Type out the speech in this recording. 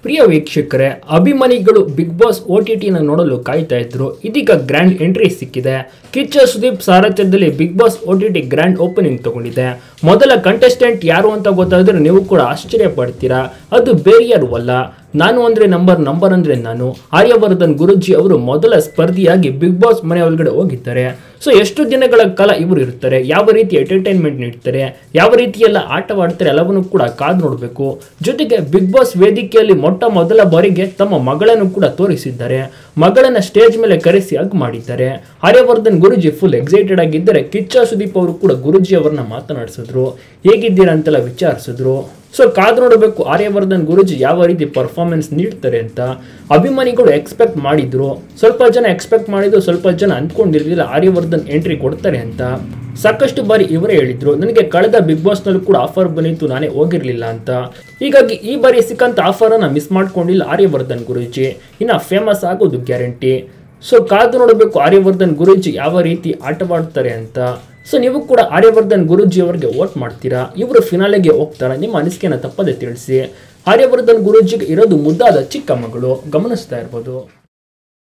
ಪ್ರಿಯ ವೀಕ್ಷಕರೇ ಅಭಿಮಾನಿಗಳು big boss O T ಟಿನ ನೋಡಲು ಕಾಯ್ತಾ ಇದ್ರು ಇದೀಗ ಗ್ರ್ಯಾಂಡ್ ಎಂಟ್ರಿ ಸಿಕ್ಕಿದೆ ಕಿಚ್ಚ ಸುದೀಪ್ ಸಾರಥ್ಯದಲ್ಲಿ big boss O T T grand opening ತಗೊಂಡಿದೆ ಮೊದಲ ಕಂಟೆಸ್ಟೆಂಟ್ ಯಾರು ಅಂತ ಗೊತ್ತಾದ್ರೆ ನೀವು ಕೂಡ ಆಶ್ಚರ್ಯ ಪಡ್ತೀರಾ ಅದು ಬೇರೆ ಯಾರು ಅಲ್ಲ ನಾನು ಅಂದ್ರೆ ನಂಬರ್ ನಂಬರ್ ಅಂದ್ರೆ ನಾನು ಆರ್ಯವರ್ಧನ್ ಗುರುಜಿ ಅವರು ಮೊದಲ ಸ್ಪರ್ಧಿಯಾಗಿ ಬಿಗ್ ಬಾಸ್ ಮನೆ ಒಳಗಡೆ ಹೋಗಿದ್ದಾರೆ ಸೊ ಎಷ್ಟು ದಿನಗಳ ಕಾಲ ಇವರು ಇರ್ತಾರೆ ಯಾವ ರೀತಿ ಎಂಟರ್ಟೈನ್ಮೆಂಟ್ ನೀಡ್ತಾರೆ ಯಾವ ರೀತಿ ಎಲ್ಲ ಆಟವಾಡ್ತಾರೆ ಎಲ್ಲವನ್ನು ಕೂಡ ಕಾದು ನೋಡಬೇಕು ಜೊತೆಗೆ ಬಿಗ್ ಬಾಸ್ ವೇದಿಕೆಯಲ್ಲಿ ಮೊಟ್ಟ ಮೊದಲ ಬಾರಿಗೆ ತಮ್ಮ ಮಗಳನ್ನು ಕೂಡ ತೋರಿಸಿದ್ದಾರೆ ಮಗಳನ್ನ ಸ್ಟೇಜ್ ಮೇಲೆ ಕರೆಸಿ ಹಗ್ ಮಾಡಿದ್ದಾರೆ ಆರ್ಯವರ್ಧನ್ ಗುರುಜಿ ಫುಲ್ ಎಕ್ಸೈಟೆಡ್ ಆಗಿದ್ದರೆ ಕಿಚ್ಚ ಸುದೀಪ್ ಅವರು ಕೂಡ ಗುರುಜಿ ಅವರನ್ನ ಮಾತನಾಡಿಸಿದ್ರು ಹೇಗಿದ್ದೀರಾ ಅಂತೆಲ್ಲ ವಿಚಾರಿಸಿದ್ರು ಸೊ ಕಾದು ನೋಡಬೇಕು ಆರ್ಯವರ್ಧನ್ ಗುರುಜಿ ಯಾವ ರೀತಿ ಪರ್ಫಾರ್ಮೆನ್ಸ್ ನೀಡ್ತಾರೆ ಅಂತ ಅಭಿಮಾನಿಗಳು ಎಕ್ಸ್ಪೆಕ್ಟ್ ಮಾಡಿದ್ರು ಸ್ವಲ್ಪ ಜನ ಎಕ್ಸ್ಪೆಕ್ಟ್ ಮಾಡಿದ್ರು ಸ್ವಲ್ಪ ಜನ ಅಂದ್ಕೊಂಡಿರ್ಲಿಲ್ಲ ಆರ್ಯವರ್ಧನ್ ಎಂಟ್ರಿ ಕೊಡ್ತಾರೆ ಅಂತ ಸಾಕಷ್ಟು ಬಾರಿ ಇವರೇ ಹೇಳಿದ್ರು ನನಗೆ ಕಳೆದ ಬಿಗ್ ಬಾಸ್ನಲ್ಲೂ ಕೂಡ ಆಫರ್ ಬಂದಿತ್ತು ನಾನೇ ಹೋಗಿರ್ಲಿಲ್ಲ ಅಂತ ಹೀಗಾಗಿ ಈ ಬಾರಿ ಸಿಕ್ಕಂತ ಆಫರನ್ನು ಮಿಸ್ ಮಾಡ್ಕೊಂಡಿಲ್ಲ ಆರ್ಯವರ್ಧನ್ ಗುರೂಜಿ ಇನ್ನು ಫೇಮಸ್ ಆಗೋದು ಗ್ಯಾರಂಟಿ ಸೊ ಕಾದು ನೋಡಬೇಕು ಆರ್ಯವರ್ಧನ್ ಗುರೂಜಿ ಯಾವ ರೀತಿ ಆಟವಾಡ್ತಾರೆ ಅಂತ ಸೊ ನೀವು ಕೂಡ ಆರ್ಯವರ್ಧನ್ ಗುರೂಜಿ ಅವರಿಗೆ ವೋಟ್ ಮಾಡ್ತೀರಾ ಇವರು ಫಿನಾಲೆಗೆ ಹೋಗ್ತಾರಾ ನಿಮ್ಮ ಅನಿಸಿಕೆನ ತಪ್ಪದೆ ತಿಳಿಸಿ ಆರ್ಯವರ್ಧನ್ ಗುರೂಜಿಗೆ ಇರೋದು ಮುದ್ದಾದ ಚಿಕ್ಕ ಮಗಳು ಗಮನಿಸ್ತಾ ಇರ್ಬೋದು